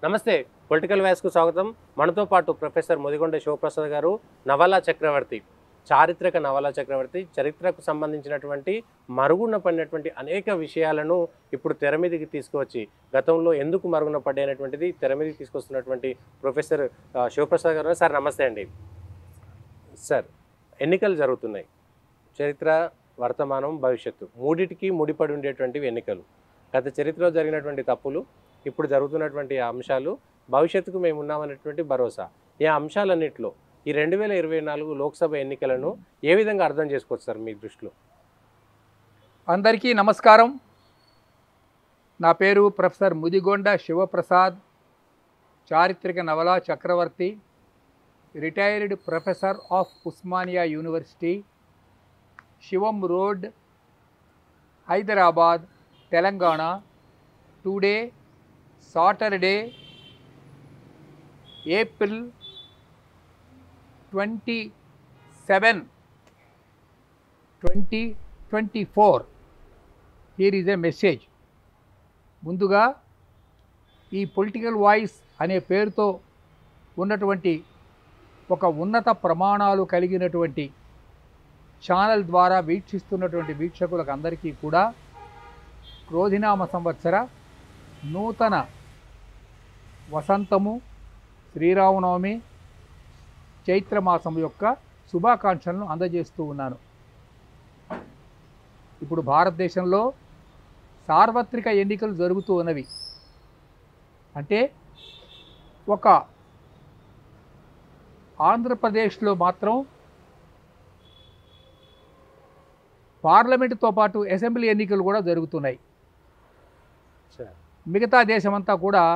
నమస్తే పొలిటికల్ వ్యాస్కు స్వాగతం మనతో పాటు ప్రొఫెసర్ ముదిగొండ శివప్రసాద్ గారు నవలా చక్రవర్తి చారిత్రక నవలా చక్రవర్తి చరిత్రకు సంబంధించినటువంటి మరుగున పడినటువంటి అనేక విషయాలను ఇప్పుడు తెర మీదకి తీసుకువచ్చి గతంలో ఎందుకు మరుగున పడ్డాయనేటువంటిది తెర మీదకి తీసుకొస్తున్నటువంటి ప్రొఫెసర్ ఆ, శివప్రసాద్ గారు సార్ నమస్తే అండి సార్ ఎన్నికలు జరుగుతున్నాయి చరిత్ర వర్తమానం భవిష్యత్తు మూడిటికి ముడిపడి ఉండేటువంటివి ఎన్నికలు గత చరిత్రలో జరిగినటువంటి తప్పులు ఇప్పుడు జరుగుతున్నటువంటి అంశాలు భవిష్యత్తుకు మేము ఉన్నామనేటువంటి భరోసా ఈ అంశాలన్నింటిలో ఈ రెండు వేల ఇరవై నాలుగు లోక్సభ ఎన్నికలను ఏ విధంగా అర్థం చేసుకోవచ్చు సార్ మీ దృష్టిలో అందరికీ నమస్కారం నా పేరు ప్రొఫెసర్ ముదిగొండ శివప్రసాద్ చారిత్రక నవలా చక్రవర్తి retired professor of Osmania university Shivam road Hyderabad Telangana today Saturday April twenty seven twenty twenty four here is a message ముందుగా ఈ పొలిటికల్ వాయిస్ అనే పేరుతో ఉన్నటువంటి ఒక ఉన్నత ప్రమాణాలు కలిగినటువంటి ఛానల్ ద్వారా వీక్షిస్తున్నటువంటి వీక్షకులకు అందరికీ కూడా క్రోధినామ సంవత్సర నూతన వసంతము శ్రీరామనవమి చైత్రమాసం యొక్క శుభాకాంక్షలను అందజేస్తూ ఉన్నాను ఇప్పుడు భారతదేశంలో సార్వత్రిక ఎన్నికలు జరుగుతూ ఉన్నవి అంటే ఒక ఆంధ్రప్రదేశ్లో మాత్రం పార్లమెంటుతో పాటు అసెంబ్లీ ఎన్నికలు కూడా జరుగుతున్నాయి సార్ మిగతా దేశమంతా కూడా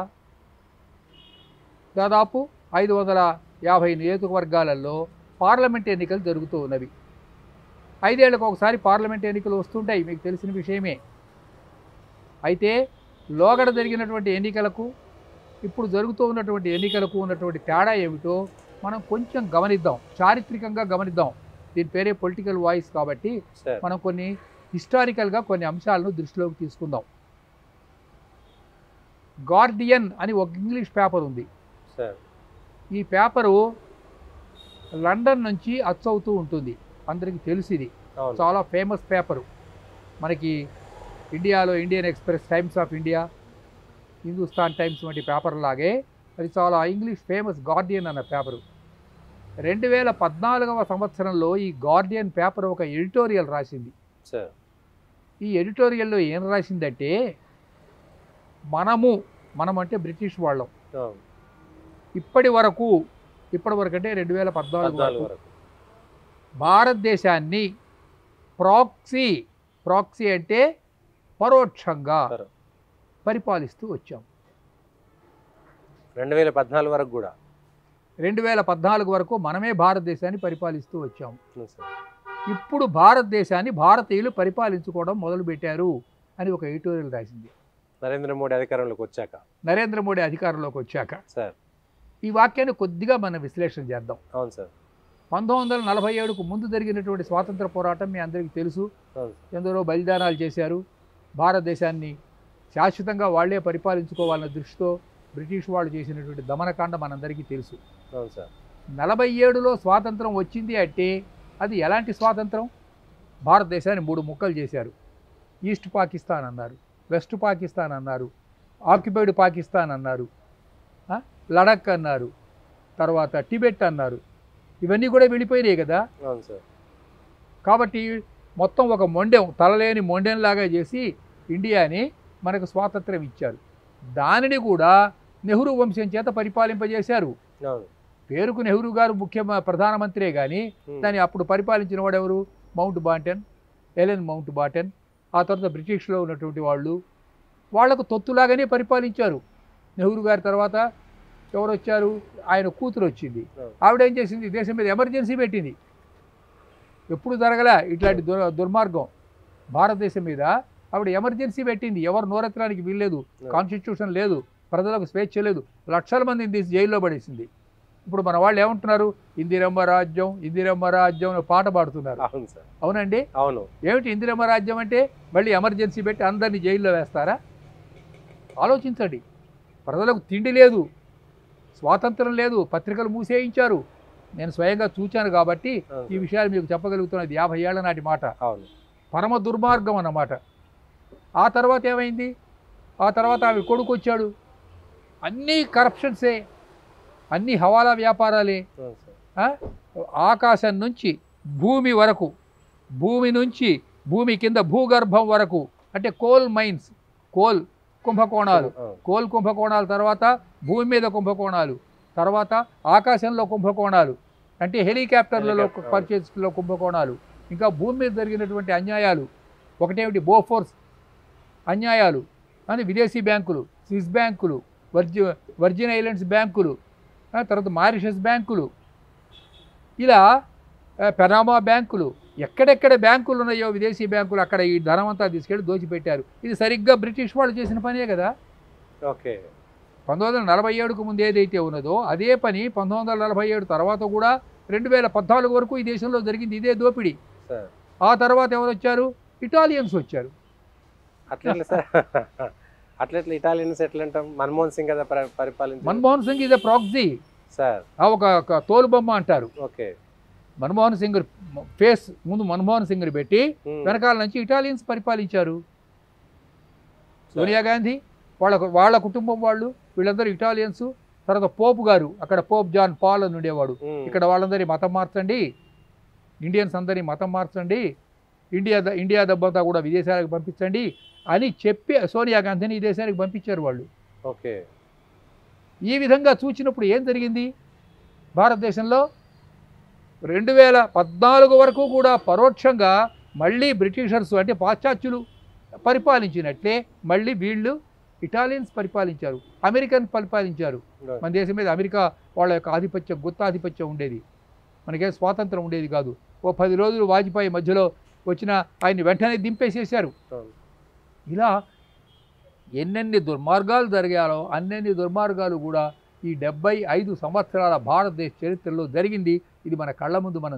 దాదాపు ఐదు వందల యాభై నియోజకవర్గాలలో పార్లమెంట్ ఎన్నికలు జరుగుతూ ఉన్నవి ఐదేళ్లకు ఒకసారి పార్లమెంట్ ఎన్నికలు వస్తుంటాయి మీకు తెలిసిన విషయమే అయితే లోగడ జరిగినటువంటి ఎన్నికలకు ఇప్పుడు జరుగుతూ ఉన్నటువంటి ఎన్నికలకు ఉన్నటువంటి తేడా ఏమిటో మనం కొంచెం గమనిద్దాం చారిత్రకంగా గమనిద్దాం దీని పేరే పొలిటికల్ వాయిస్ కాబట్టి సార్ మనం కొన్ని హిస్టారికల్గా కొన్ని అంశాలను దృష్టిలోకి తీసుకుందాం గార్డియన్ అని ఒక ఇంగ్లీష్ పేపర్ ఉంది సార్ ఈ పేపరు లండన్ నుంచి అచ్చవుతూ ఉంటుంది అందరికీ తెలుసు ఇది అవును చాలా ఫేమస్ పేపరు మనకి ఇండియాలో Indian Express Times of India Hindustan Times వంటి పేపర్ లాగే అది చాలా ఇంగ్లీష్ ఫేమస్ గార్డియన్ అన్న పేపరు రెండు వేల పద్నాలుగవ సంవత్సరంలో ఈ గార్డియన్ పేపర్ ఒక ఎడిటోరియల్ రాసింది సార్ ఈ ఎడిటోరియల్లో ఏం రాసిందంటే మనము మనం అంటే బ్రిటిష్ వాళ్ళం అవును ఇప్పటి వరకు ఇప్పటి వరకు అంటే రెండు వేల పద్నాలుగు పద్నాలుగు వరకు వరకు భారతదేశాన్ని ప్రాక్సీ ప్రాక్సీ అంటే పరోక్షంగా పరో- పరిపాలిస్తూ వచ్చాం రెండు వేల పద్నాలుగు వరకు కూడా రెండు వేల పద్నాలుగు వరకు మనమే భారతదేశాన్ని పరిపాలిస్తూ వచ్చాం అవును సార్ ఇప్పుడు భారతదేశాన్ని భారతీయులు పరిపాలించుకోవడం మొదలుపెట్టారు అని ఒక ఎడిటోరియల్ రాసింది నరేంద్ర మోడీ అధికారంలోకి వచ్చాక నరేంద్ర మోడీ అధికారంలోకి వచ్చాక సార్ ఈ వాక్యాన్ని కొద్దిగా మనం విశ్లేషణ చేద్దాం అవును సార్ పంతొమ్మిది వందల నలభై ఏడుకు ముందు జరిగినటువంటి స్వాతంత్ర పోరాటం మీ అందరికీ తెలుసు అవును ఎందరో బలిదానాలు చేశారు భారతదేశాన్ని శాశ్వతంగా వాళ్లే పరిపాలించుకోవాలన్న దృష్టితో బ్రిటిష్ వాళ్ళు చేసినటువంటి దమనకాండ మనందరికీ తెలుసు అవును సార్ నలభై ఏడులో స్వాతంత్రం వచ్చింది అంటే అది ఎలాంటి స్వాతంత్రం భారతదేశాన్ని మూడు ముక్కలు చేశారు ఈస్ట్ పాకిస్తాన్ అన్నారు వెస్ట్ పాకిస్తాన్ అన్నారు ఆక్యుపైడ్ పాకిస్తాన్ అన్నారు ఆ, లడక్ అన్నారు తర్వాత టిబెట్ అన్నారు ఇవన్నీ కూడా వెళ్ళిపోయినాయి కదా అవును సార్ కాబట్టి మొత్తం ఒక మొండెం తలలేని మొండెంలాగా చేసి ఇండియాని మనకు స్వాతంత్రం ఇచ్చారు దానిని కూడా నెహ్రూ వంశం చేత పరిపాలింపజేశారు అవును పేరుకు నెహ్రూ గారు ముఖ్య ప్రధానమంత్రే కానీ ఉమ్. దాన్ని అప్పుడు పరిపాలించిన వాడు ఎవరు Mountbatten Ellen Mountbatten ఆ తర్వాత బ్రిటిష్లో ఉన్నటువంటి వాళ్ళు వాళ్లకు తొత్తులాగానే పరిపాలించారు నెహ్రూ గారి తర్వాత ఎవరు వచ్చారు ఆయన కూతురు వచ్చింది అవును. ఆవిడ ఏం చేసింది దేశం మీద ఎమర్జెన్సీ పెట్టింది ఎప్పుడు జరగలే ఇట్లాంటి దుర్ దుర్మార్గం భారతదేశం మీద ఆవిడ ఎమర్జెన్సీ పెట్టింది ఎవరు నోరెత్తడానికి వీల్లేదు కాన్స్టిట్యూషన్ లేదు ప్రజలకు స్వేచ్ఛ లేదు లక్షల మందిని తీసి జైల్లో పడేసింది ఇప్పుడు మన వాళ్ళు ఏమంటున్నారు ఇందిరమ్మ రాజ్యం ఇందిరమ్మ రాజ్యం అని పాట పాడుతున్నారు అవును సార్ అవునండి అవును ఏమిటి ఇందిరమ్మ రాజ్యం అంటే మళ్ళీ ఎమర్జెన్సీ పెట్టి అందరినీ జైల్లో వేస్తారా ఆలోచించండి ప్రజలకు తిండి లేదు స్వాతంత్రం లేదు పత్రికలు మూసేయించారు నేను స్వయంగా చూచాను కాబట్టి అవును ఈ సార్. విషయాలు మీకు చెప్పగలుగుతున్నది యాభై ఏళ్ల నాటి మాట అవును పరమ దుర్మార్గం అన్నమాట ఆ తర్వాత ఏమైంది ఆ తర్వాత ఆమె కొడుకు వచ్చాడు అన్నీ కరప్షన్సే అన్నీ హవాలా వ్యాపారాలే అవును సార్. ఆ? ఆకాశం నుంచి భూమి వరకు భూమి నుంచి భూమి కింద భూగర్భం వరకు అంటే కోల్ మైన్స్ కోల్ కుంభకోణాలు అవును. కోల్ కుంభకోణాల తర్వాత భూమి మీద కుంభకోణాలు తర్వాత ఆకాశంలో కుంభకోణాలు అంటే హెలికాప్టర్లలో హెలికాప్టర్, పర్చేస్లో కుంభకోణాలు ఇంకా భూమి మీద జరిగినటువంటి అన్యాయాలు ఒకటేమిటి బోఫోర్స్ అన్యాయాలు అని విదేశీ బ్యాంకులు స్విస్ బ్యాంకులు వర్జి వర్జిన్ ఐలాండ్స్ బ్యాంకులు ఆ తర్వాత మారిషస్ బ్యాంకులు ఇలా ఆ, పెనామా బ్యాంకులు ఎక్కడెక్కడ బ్యాంకులు ఉన్నాయో విదేశీ బ్యాంకులు అక్కడ ఈ ధనం అంతా తీసుకెళ్ళి దోచిపెట్టారు ఇది సరిగ్గా బ్రిటిష్ వాళ్ళు చేసిన పనే కదా ఓకే పంతొమ్మిది వందల నలభై ఏడుకు ముందు ఏదైతే ఉన్నదో అదే పని పంతొమ్మిది వందల నలభై ఏడు తర్వాత కూడా రెండు వేల పద్నాలుగు వరకు ఈ దేశంలో జరిగింది ఇదే దోపిడీ సార్ ఆ తర్వాత ఎవరు వచ్చారు ఇటాలియన్స్ వచ్చారు అట్లెట్లా సార్ అట్లెట్లా ఇటాలియన్స్ ఎట్లా అంటాం మన్మోహన్ సింగ్ కదా పరి- పరిపాలించారు మన్మోహన్ సింగ్ ఇదే ప్రాక్సీ సార్ ఆ ఒక ఒక తోలుబొమ్మ అంటారు ఓకే మన్మోహన్ సింగ్ ఫేస్ ముందు మన్మోహన్ సింగ్ని పెట్టి ఉమ్. వెనకాల నుంచి ఇటాలియన్స్ పరిపాలించారు సోనియా గాంధీ వాళ్ళ వాళ్ళ కుటుంబం వాళ్ళు వీళ్ళందరూ ఇటాలియన్స్ తర్వాత పోపు గారు అక్కడ పోప్ జాన్ పాల్ అని ఉండేవాడు ఉమ్. ఇక్కడ వాళ్ళందరి మతం మార్చండి ఇండియన్స్ అందరి మతం మార్చండి ఇండియా ద- ఇండియా దెబ్బంతా కూడా విదేశాలకు పంపించండి అని చెప్పి సోనియా గాంధీని ఈ దేశానికి పంపించారు వాళ్ళు ఓకే ఈ విధంగా చూచినప్పుడు ఏం జరిగింది భారతదేశంలో రెండు వేల పద్నాలుగు వరకు కూడా పరోక్షంగా మళ్ళీ బ్రిటిషర్స్ అంటే పాశ్చాత్యులు పరిపాలించినట్లే మళ్ళీ వీళ్ళు ఇటాలియన్స్ పరిపాలించారు అమెరికన్ పరిపాలించారు మన దేశం మీద అమెరికా వాళ్ళ యొక్క ఆధిపత్యం గుత్తాధిపత్యం ఉండేది మనకేం స్వాతంత్రం ఉండేది కాదు ఓ పది రోజులు వాజ్పేయి మధ్యలో వచ్చిన ఆయన్ని వెంటనే దింపేసేశారు అవును. ఇలా ఎన్నెన్ని దుర్మార్గాలు జరిగాలో అన్నెన్ని దుర్మార్గాలు కూడా ఈ డెబ్బై ఐదు సంవత్సరాల భారతదేశ చరిత్రలో జరిగింది ఇది మన కళ్ళ ముందు మనం